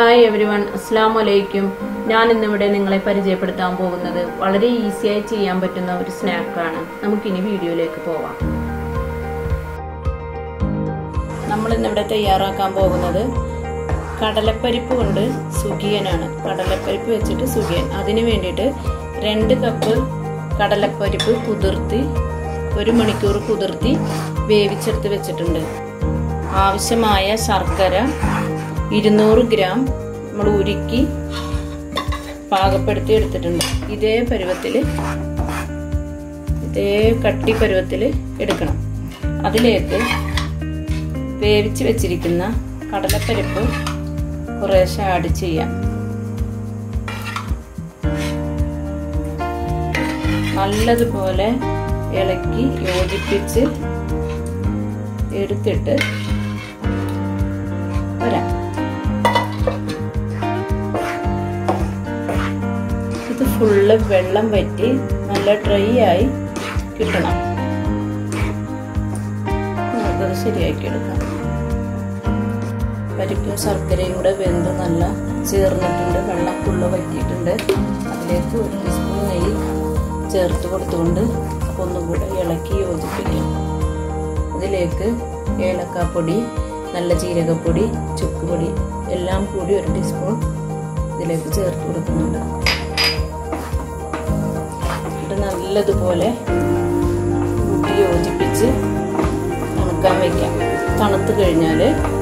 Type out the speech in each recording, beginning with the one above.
hi every one അസ്സാം വലൈക്കും ഞാൻ ഇന്നിവിടെ നിങ്ങളെ പരിചയപ്പെടുത്താൻ പോകുന്നത് വളരെ ഈസിയായി ചെയ്യാൻ പറ്റുന്ന ഒരു സ്നാക്കാണ് നമുക്കിനി വീഡിയോയിലേക്ക് പോവാം നമ്മൾ ഇന്നിവിടെ തയ്യാറാക്കാൻ പോകുന്നത് കടലപ്പരിപ്പ് കൊണ്ട് സുഖിയനാണ് കടലപ്പരിപ്പ് വെച്ചിട്ട് സുഖിയൻ അതിന് വേണ്ടിയിട്ട് രണ്ട് കപ്പ് കടലപ്പരിപ്പ് കുതിർത്തി ഒരു മണിക്കൂർ കുതിർത്തി വേവിച്ചെടുത്ത് വെച്ചിട്ടുണ്ട് ആവശ്യമായ ശർക്കര ഇരുന്നൂറ് ഗ്രാം നമ്മൾ ഉരുക്കി പാകപ്പെടുത്തി എടുത്തിട്ടുണ്ട് ഇതേ പരുവത്തിൽ ഇതേ കട്ടി പരുവത്തിൽ എടുക്കണം അതിലേക്ക് വേവിച്ച് വെച്ചിരിക്കുന്ന കടലപ്പരിപ്പ് കുറേശ്ശെ ആഡ് ചെയ്യാം നല്ലതുപോലെ ഇളക്കി യോജിപ്പിച്ച് എടുത്തിട്ട് വരാം ഇത് ഫുള്ള് വെള്ളം വറ്റി നല്ല ഡ്രൈ ആയി കിട്ടണം നമുക്കത് ശരിയാക്കി എടുക്കാം പരിപ്പും ശർക്കരയും കൂടെ വെന്ത് നല്ല ചേർന്നിട്ടുണ്ട് വെള്ളം ഫുള്ള് വറ്റിയിട്ടുണ്ട് അതിലേക്ക് ഒരു ടീസ്പൂൺ നെയ്യ് ചേർത്ത് കൊടുത്തുകൊണ്ട് ഒന്നും കൂടെ ഇളക്കി യോജിപ്പിക്കാം അതിലേക്ക് ഏലക്കാപ്പൊടി നല്ല ജീരകപ്പൊടി ചുക്കുപൊടി എല്ലാം കൂടി ഒരു ടീസ്പൂൺ ഇതിലേക്ക് ചേർത്ത് കൊടുക്കുന്നുണ്ട് ഇത് നല്ലതുപോലെ കൂട്ടി യോജിപ്പിച്ച് തണുക്കാൻ വയ്ക്കാം തണുത്ത് കഴിഞ്ഞാൽ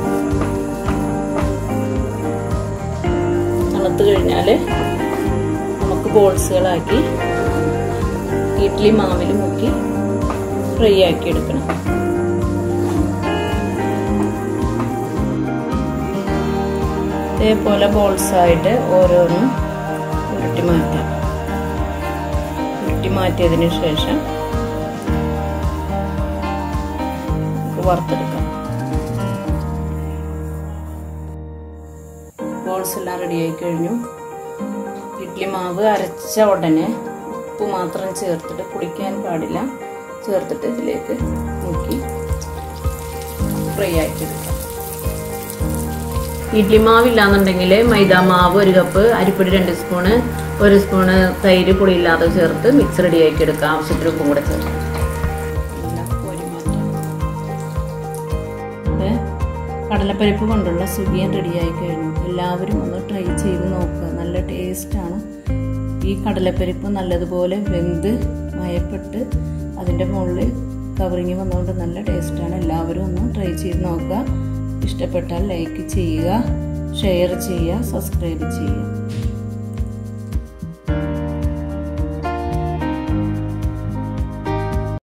തണുത്ത് കഴിഞ്ഞാൽ നമുക്ക് ബോൾസുകളാക്കി ഇഡ്ലി മാവിൽ മുക്കി ഫ്രൈ ആക്കി എടുക്കണം ഇതേപോലെ ബോൾസായിട്ട് ഓരോന്നും ഉരുട്ടി മാറ്റാം ഉരുട്ടി മാറ്റിയതിന് ശേഷം വറുത്തെടുക്കാം ബോൾസ് എല്ലാം റെഡിയായി കഴിഞ്ഞു ഇഡ്ലി മാവ് അരച്ച ഉടനെ ഉപ്പ് മാത്രം ചേർത്തിട്ട് കുടിക്കാൻ പാടില്ല ചേർത്തിട്ട് ഇതിലേക്ക് മുക്കി ഫ്രൈ ആക്കിയെടുക്കാം ഇഡ്ലി മാവില്ലാന്നുണ്ടെങ്കിൽ മൈദ മാവ് ഒരു കപ്പ് അരിപ്പൊടി രണ്ട് സ്പൂണ് ഒരു സ്പൂണ് തൈര് പൊടിയില്ലാതെ ചേർത്ത് മിക്സ് റെഡിയാക്കി എടുക്കാം ആവശ്യത്തിന് ഉപ്പും കൂടെ ചേർത്ത് കടലപ്പരിപ്പ് കൊണ്ടുള്ള സുഖിയൻ റെഡിയായി കഴിഞ്ഞു എല്ലാവരും ഒന്ന് ട്രൈ ചെയ്ത് നോക്കുക നല്ല ടേസ്റ്റാണ് ഈ കടലപ്പരിപ്പ് നല്ലതുപോലെ വെന്ത് മയപ്പെട്ട് അതിൻ്റെ മുകളിൽ കവറിങ് വന്നുകൊണ്ട് നല്ല ടേസ്റ്റാണ് എല്ലാവരും ഒന്ന് ട്രൈ ചെയ്ത് നോക്കുക ഇഷ്ടപ്പെട്ടാൽ ലൈക്ക് ചെയ്യുക ഷെയർ ചെയ്യുക സബ്സ്ക്രൈബ് ചെയ്യുക